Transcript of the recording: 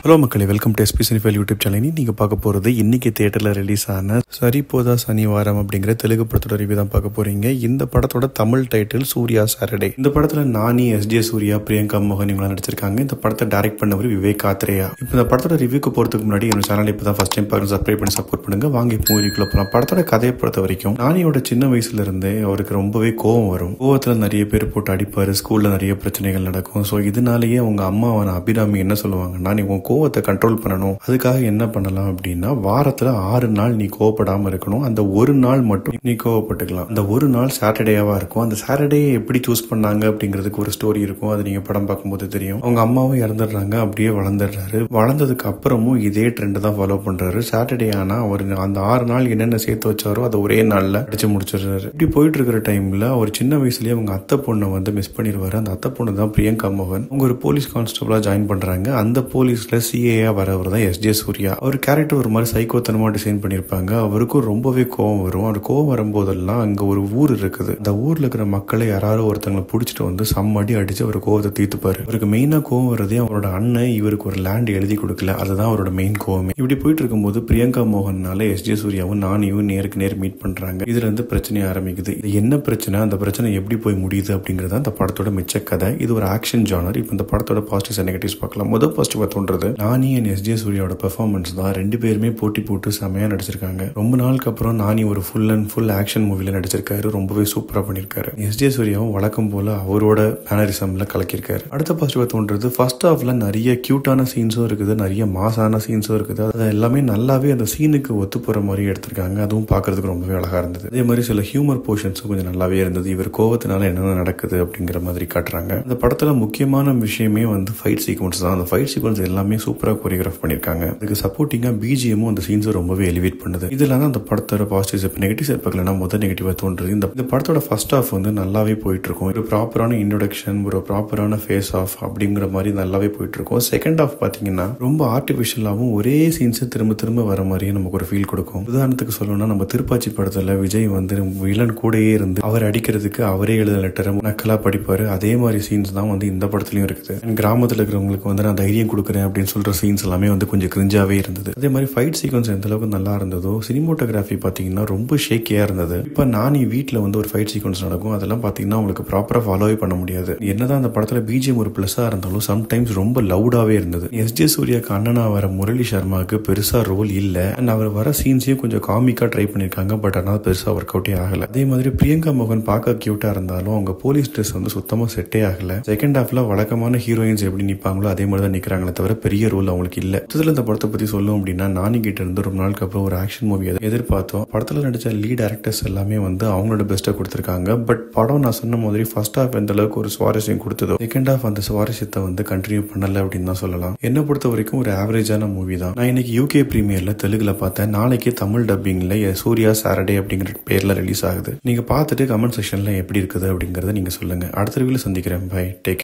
hello மக்களே welcome to SP cinephile YouTube channel நீங்கள் பார்க்க போகிறது இன்னைக்கு தியேட்டரில் ரிலீஸ் ஆன சரி போதா சனிவாரம் அப்படிங்கிற தெலுங்கு படத்தோட ரிவ்யூ தான் பார்க்க போறீங்க இந்த படத்தோட தமிழ் டைட்டில் சூர்யா சாட்டர்டே இந்த படத்தில் நானி எஸ் ஜே சூர்யா பிரியங்கா மோகன் இவங்களாம் நடிச்சிருக்காங்க இந்த படத்தை டைரக்ட் பண்ணவர் விவேக் ஆத்ரேயா இப்போ இந்த படத்தோட ரிவ்யூக்கு போகிறதுக்கு முன்னாடி என்னோட சேனல் இப்போ தான் ஃபஸ்ட் டைம் பார்க்க சப்ஸ்கிரைப் பண்ணி சப்போர்ட் பண்ணுங்க வாங்க இப்போ மூவிக்குள்ள போகலாம் படத்தோட கதையை பொறுத்த வரைக்கும் நானியோட சின்ன வயசுல இருந்தே அவருக்கு ரொம்பவே கோவம் வரும் கோவத்தில் நிறைய பேர் போட்டு அடிப்பாரு ஸ்கூல்ல நிறைய பிரச்சனைகள் நடக்கும் ஸோ இதனாலேயே அவங்க அம்மாவான அபிராமி என்ன சொல்லுவாங்கன்னா நீ உன் கோவத்தை கண்ட்ரோல் பண்ணணும் அதுக்காக என்ன பண்ணலாம் அப்படின்னா வாரத்துல ஆறு நாள் நீ கோவப்படாம இருக்கணும் அந்த ஒரு நாள் மட்டும் நீ கோவப்பட்டுக்கலாம் அந்த ஒரு நாள் சாட்டர்டேவா இருக்கும் அந்த சாட்டர்டே எப்படி சூஸ் பண்ணாங்க அப்படிங்கிறதுக்கு ஒரு ஸ்டோரி இருக்கும் அது நீங்க படம் பார்க்கும்போது தெரியும் அவங்க அம்மாவும் இறந்துடுறாங்க அப்படியே வளர்ந்துடுறாரு வளர்ந்ததுக்கு அப்புறமும் இதே ட்ரெண்ட் தான் ஃபாலோ பண்றாரு சாட்டர்டே ஆனா அவர் அந்த ஆறு நாள் என்னென்ன சேர்த்து வச்சாரோ அதை ஒரே நாள்ல அடிச்சு முடிச்சிடுறாரு இப்படி போயிட்டு இருக்கிற டைம்ல அவர் சின்ன வயசுலயே அவங்க அத்தை பொண்ணை வந்து மிஸ் பண்ணிடுவாரு அந்த அத்தை பொண்ணு தான் பிரியங்கா மோகன் அவங்க ஒரு போலீஸ் கான்ஸ்டபிளா ஜாயின் பண்றாங்க அந்த போலீஸ்ல சிஏயா வரவர் தான் எஸ் ஜே சூர்யா அவர் கேரக்டர் ஒரு மாதிரி சைக்கோத்தனமா டிசைன் பண்ணிருப்பாங்க அவருக்கும் ரொம்பவே கோவம் வரும் அவர் கோவம் வரும்போதெல்லாம் அங்க ஒரு ஊர் இருக்குது அந்த ஊர்ல இருக்கிற மக்களை யாராவது ஒருத்தங்களை பிடிச்சிட்டு வந்து சம்மடி அடிச்சு அவர் கோவத்தை தீர்த்துப்பாரு அவருக்கு மெயினா கோவம் வரதே அவரோட அண்ணன் இவருக்கு ஒரு லேண்ட் எழுதி கொடுக்கல அதுதான் அவரோட மெயின் கோவமே இப்படி போயிட்டு இருக்கும்போது பிரியங்கா மோகன்னால எஸ் ஜே சூர்யாவும் நானியும் நேருக்கு நேர் மீட் பண்றாங்க இதுல இருந்து பிரச்சனை ஆரம்பிக்குது இது என்ன பிரச்சனை அந்த பிரச்சனை எப்படி போய் முடியுது அப்படிங்கறது அந்த படத்தோட மிச்ச கதை இது ஒரு ஆக்ஷன் ஜானர் இப்போ இந்த படத்தோட பாசிட்டிவ்ஸ் அண்ட் நெகட்டிவ்ஸ் பார்க்கலாம் முதல் பாசிட்டிவ் தோன்றது நானி அண்ட் எஸ் ஜே சூர்யாவோட பெர்ஃபார்மன்ஸ் தான் ரெண்டு பேருமே போட்டி போட்டு செமையா நடிச்சிருக்காங்க ரொம்ப நாளுக்கு அப்புறம் நானி ஒரு ஃபுல் அண்ட் ஃபுல் ஆக்ஷன் மூவில நடிச்சிருக்காரு ரொம்பவே சூப்பரா பண்ணிருக்காரு எஸ் ஜே சூர்யாவும் வழக்கம் போல அவரோட மேனரிசம்ல கலக்கியிருக்காரு அடுத்த பாசிட்டிவா தோன்றது ஃபர்ஸ்ட் ஹாஃப்ல நிறைய கியூட்டான சீன்ஸும் இருக்குது நிறைய மாசான சீன்ஸும் இருக்குது அது எல்லாமே நல்லாவே அந்த சீனுக்கு ஒத்து போற மாதிரி எடுத்திருக்காங்க அதுவும் பார்க்கிறதுக்கு ரொம்பவே அழகா இருந்தது அதே மாதிரி சில ஹியூமர் போர்ஷன்ஸும் கொஞ்சம் நல்லாவே இருந்தது இவர் கோவத்தினால என்னென்ன நடக்குது அப்படிங்கிற மாதிரி காட்டுறாங்க அந்த படத்துல முக்கியமான விஷயமே வந்து ஃபைட் சீக்வன்ஸ் தான் அந்த ஃபைட் சீக்வன்ஸ் எல்லாமே சூப்பரா கோரியோகிராஃப் பண்ணிருக்காங்க அதுக்கு சப்போர்ட்டிங்கா பிஜிஎமும் அந்த சீன்ஸும் ரொம்பவே எலிவேட் பண்ணுது இதெல்லாம் தான் அந்த படத்தோட பாசிட்டிவ்ஸ் இப்போ நெகட்டிவ் சைட் பார்க்கலன்னா முதல் நெகட்டிவா தோன்றுது இந்த இந்த படத்தோட ஃபர்ஸ்ட் ஹாஃப் வந்து நல்லாவே போயிட்டு இருக்கும் ஒரு ப்ராப்பரான இன்ட்ரோடக்ஷன் ஒரு ப்ராப்பரான ஃபேஸ் ஆஃப் அப்படிங்கிற மாதிரி நல்லாவே போயிட்டு இருக்கும் செகண்ட் ஹாஃப் பாத்தீங்கன்னா ரொம்ப ஆர்டிஃபிஷியலாகவும் ஒரே சீன்ஸ் திரும்ப திரும்ப வர மாதிரியே நமக்கு ஒரு ஃபீல் கொடுக்கும் உதாரணத்துக்கு சொல்லணும்னா நம்ம திருப்பாச்சி படத்துல விஜய் வந்து வில்லன் கூடயே இருந்து அவர் அடிக்கிறதுக்கு அவரே எழுத லெட்டரை நக்கலா படிப்பாரு அதே மாதிரி சீன்ஸ் தான் வந்து இந்த படத்துலயும் இருக்குது And கிராமத்துல இருக்கிறவங்களுக்கு வந்து நான் தைரியம் கொடுக்குறேன் அப்படின்னு சொல்ற சீன்ஸ் எல்லாமே வந்து கொஞ்சம் கிரிஞ்சாவே இருந்தது அதே மாதிரி ஃபைட் சீக்வன்ஸ் எந்த அளவுக்கு நல்லா இருந்ததோ சினிமோட்டோகிராஃபி பாத்தீங்கன்னா ரொம்ப ஷேக்கியா இருந்தது இப்ப நானி வீட்ல வந்து ஒரு ஃபைட் சீக்வன்ஸ் நடக்கும் அதெல்லாம் பாத்தீங்கன்னா உங்களுக்கு ப்ராப்பரா ஃபாலோவே பண்ண முடியாது என்னதான் அந்த படத்துல பிஜிஎம் ஒரு பிளஸ்ஸா இருந்தாலும் சம்டைம்ஸ் ரொம்ப லவுடாவே இருந்தது எஸ் ஜே சூர்யாக்கு அண்ணனா வர முரளி சர்மாவுக்கு பெருசா ரோல் இல்ல அண்ட் அவர் வர சீன்ஸையும் கொஞ்சம் காமிக்கா ட்ரை பண்ணிருக்காங்க பட் ஆனால் பெருசா ஒர்க் அவுட்டே ஆகல அதே மாதிரி பிரியங்கா மோகன் பார்க்க கியூட்டா இருந்தாலும் அவங்க போலீஸ் ட்ரெஸ் வந்து சுத்தமா செட்டே ஆகல செகண்ட் ஹாஃப்ல வழக்கமான ஹீரோயின்ஸ் எப்படி நிப்பாங்களோ அதே மாதிரி தான் நிக்கிறாங்களே தவிர பெரிய ரோல் அவங்களுக்கு இல்ல மொத்தத்துல இந்த படத்தை பத்தி சொல்லும் அப்படின்னா நானி கிட்ட இருந்து ரொம்ப நாளுக்கு அப்புறம் ஒரு ஆக்ஷன் மூவி எதிர்பார்த்தோம் படத்துல நடிச்ச லீட் ஆக்டர்ஸ் எல்லாமே வந்து அவங்களோட பெஸ்ட்டை கொடுத்திருக்காங்க பட் படம் நான் சொன்ன மாதிரி ஃபர்ஸ்ட் ஹாஃப் எந்த அளவுக்கு ஒரு சுவாரஸ்யம் கொடுத்ததோ செகண்ட் ஹாஃப் அந்த சுவாரஸ்யத்தை வந்து கண்டினியூ பண்ணல அப்படின்னு தான் சொல்லலாம் என்ன பொறுத்த வரைக்கும் ஒரு ஆவரேஜான மூவி தான் நான் இன்னைக்கு யூகே பிரீமியர்ல தெலுங்குல பார்த்தேன் நாளைக்கு தமிழ் டப்பிங்ல சூர்யா சாரடே அப்படிங்கிற பேர்ல ரிலீஸ் ஆகுது நீங்க பார்த்துட்டு கமெண்ட் செக்ஷன்ல எப்படி இருக்குது அப்படிங்கறத நீங்க சொல்லுங்க அடுத்த ரிவியூல சந்திக்கிறேன் பை டேக்